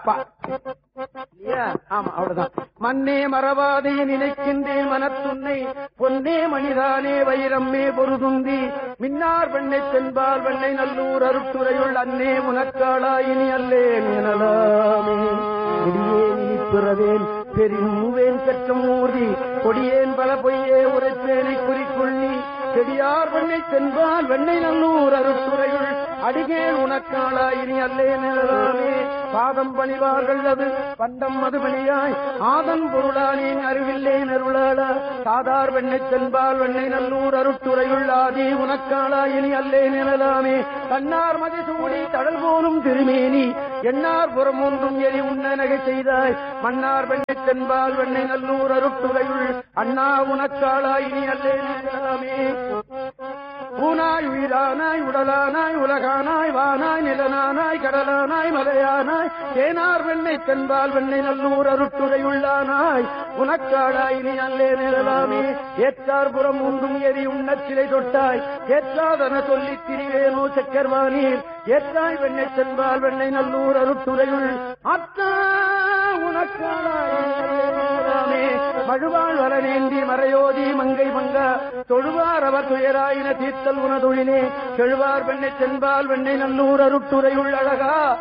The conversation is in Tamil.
பா. இல்லையா? ஆமா அவ்வளவுதான் மண்ணே மறவாதே நினைக்கின்றேன் மனத்துன்னை பொன்னே மணிதானே வைரம்மே பொருதுந்தி மின்னார் வெண்ணை தென்பால் வெண்ணை நல்லூர் அருட்டுரையுள் அன்னே முனக்காளாயினி அல்லேன் எனலாமே கொடியேன் இனி பிறவேன் பெருவேன் கற்றம் ஊர்தி கொடியேன் பல பொய்யே உரைப்பேனை குறிக்கொள்ளி செடியார் வெண்ணை தென்பால் வெண்ணை நல்லூர் அருட்டுரையுள் அடிகேன் உனக்காளா இனி அல்லேன் எனலாமே பாதம் பணிவார்கள் அது பண்டம் மதுபணியாய் ஆதன் பொருளானேன் அறிவில்லேன் அருளாளா சாதார் வெண்ணை தென்பால் வெண்ணை நல்லூர் அருட்டுரையுள் ஆதி உனக்காளா இனி அல்லேன் எனலாமே தன்னார் மதிசூடி தடல் போலும் திருமேனி எண்ணார் புறம் ஒன்றும் எரி உண்ண நகை செய்தாய் மன்னார் வெண்ணை தென்பால் வெண்ணை நல்லூர் அருட்டுரையுள் அண்ணா உனக்காளா இனி அல்லேன் எனலாமே ஊனாய் உயிரானாய் உடலானாய் உலகானாய் வானாய் நிலனானாய் கடலானாய் மலையானாய் தேனார் வெண்ணை தென்பால் வெண்ணை நல்லூர் அருட்டுரையுள்ளானாய் உனக்காடாய் நீ அல்லே நிழலாமே ஏற்றார் புறம் உண்டும் எரி உண்ணச் சிலை தொட்டாய் ஏற்றாதன சொல்லித் திரிவேனோ சக்கர்வானீர் ஏற்றாய் வெண்ணை தென்பால் வெண்ணை நல்லூர் அருட்டுரையுள் அத்தா உனக்காடாய் நீ அல்லே நிழலாமே மழுவாள் வரநேந்தி மறையோதி மங்கை மங்கா தொழுவார் அவர் துயராயின தீர்த்தல் உனதொழிலே செழுவார் வெண்ணை சென்பால் வெண்ணை நல்லூர் அருட்டுரையுள் அழகா